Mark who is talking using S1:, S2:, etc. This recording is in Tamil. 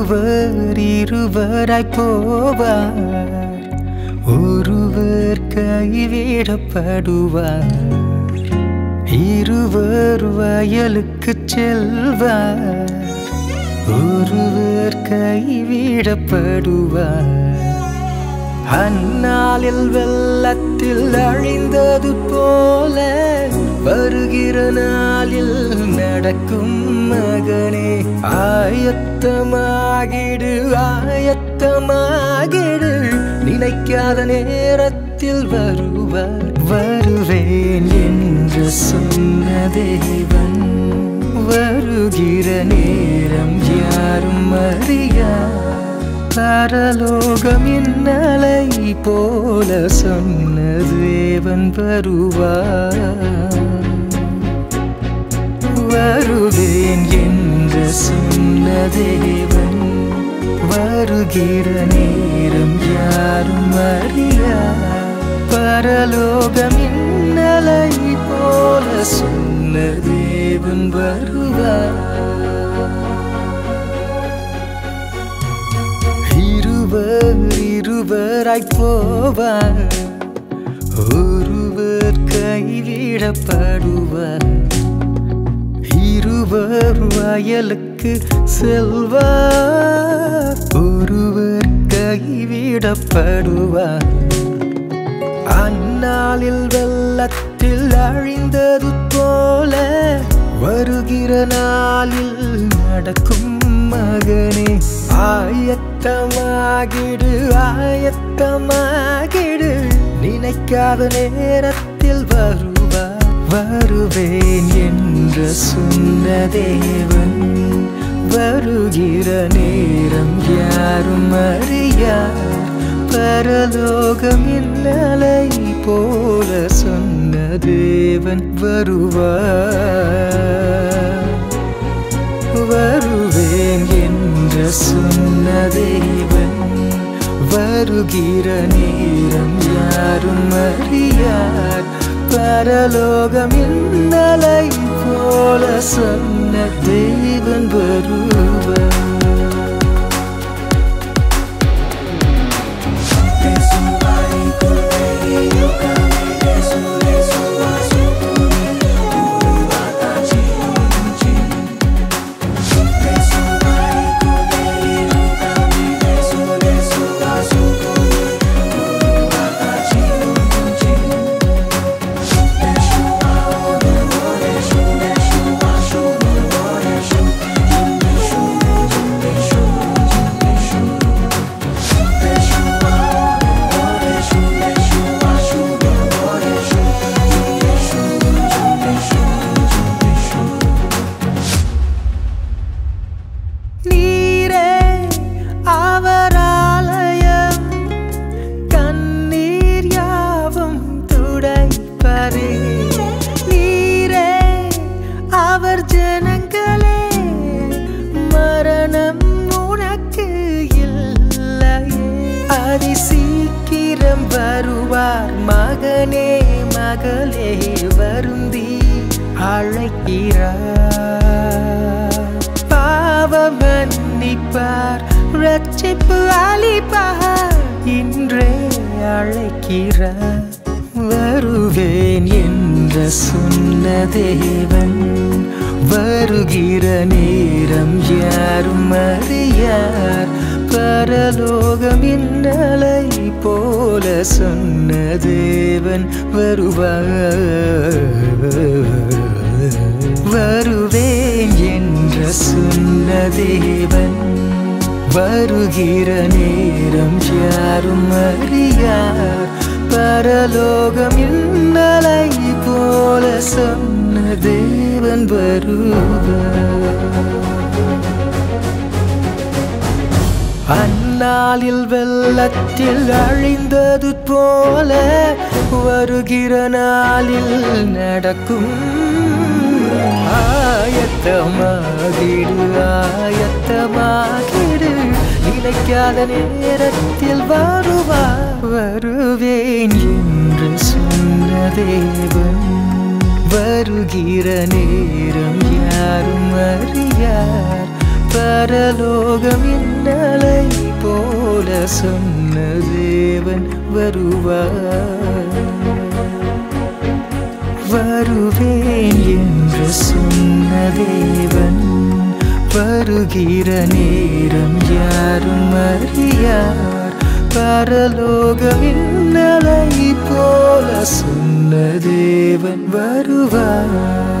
S1: இருவர் இருவராய் போவார் ஒருவர் கைவிடப்படுவார் இருவர் வயலுக்கு செல்வார் ஒருவர் கைவிடப்படுவார் அந்நாளில் வெள்ளத்தில் அழிந்தது போல வருகிற நாளில் நடக்கும் மகனே ஆயத்தமாகிடு ஆயத்தமாகிடு நினைக்காத நேரத்தில் வருவார் வருவேன் என்று சொன்ன தேவன் வருகிற நேரம் யாரும் அறியார் பரலோகம் இன்னலை போல சொன்ன தேவன் வருவார் வருவேன் என்று சொன்ன தேவன் வருகிற நேரம் யாரும் அறியார் பரலோகம் இன்னலை போல சொன்ன தேவன் வருவார் இருவர் இருவராய் போவார் ஒருவர் கைவிடப்படுவார் இருவர் வயலுக்கு செல்வார் ஒருவர் கைவிடப்படுவார் அந்நாளில் வெள்ளத்தில் அழிந்தது போல வருகிற நாளில் நடக்கும் மகனே ஆயத்தமாகிடு ஆயத்தமாகிடு நினைக்காத நேரத்தில் வருவார் வருவேன் என்று சொன்ன தேவன் வருகிற நேரம் யாரும் அறியார் பரலோகம் இன்னலை போல சொன்ன தேவன் வருவார் வருவேன் என்று சொன்ன தேவன் வருகிற நேரம் யாரும் அறியார் பரலோகம் இன்னலை போல சொன்ன தேவன் வருவார் நீரே அவர் ஆலயம் கண்ணீர் யாவும் துடைப்பரே நீரே அவர் ஜனங்களே மரணம் உனக்கு இல்லையே அதி சீக்கிரம் வருவார் மகனே மகளே வருந்தி அழைக்கிறார் பாவ மன்னிப்பார் ரட்சிப்பு அளிப்பார் இன்றே அழைக்கிறார் வருவேன் என்று சொன்ன தேவன் வருகிற நேரம் யாரும் அறியார் பரலோகம் இன்னலை போல சொன்ன தேவன் வருவார் வருவேன் என்று சொன்ன தேவன் வருகிற நேரம் யாரும் அறியார் பரலோகம் இன்னலை போல சொன்ன தேவன் வருவார் அந்நாளில் வெள்ளத்தில் அழிந்தது போல வருகிற நாளில் நடக்கும் ஆயத்தமாகிடு ஆயத்தமாகிடு நினைக்காத நேரத்தில் வருவா வருவேன் என்று சொன்ன தேவன் வருகிற நேரம் யாரும் அறியார் பரலோகம் இன்னலை போல சொன்ன தேவன் வருவார் வருவேன் என்று சொன்ன தேவன் வருகிற நேரம் யாரும் அறியார் பரலோகம் இன்னலை போல சொன்ன தேவன் வருவார்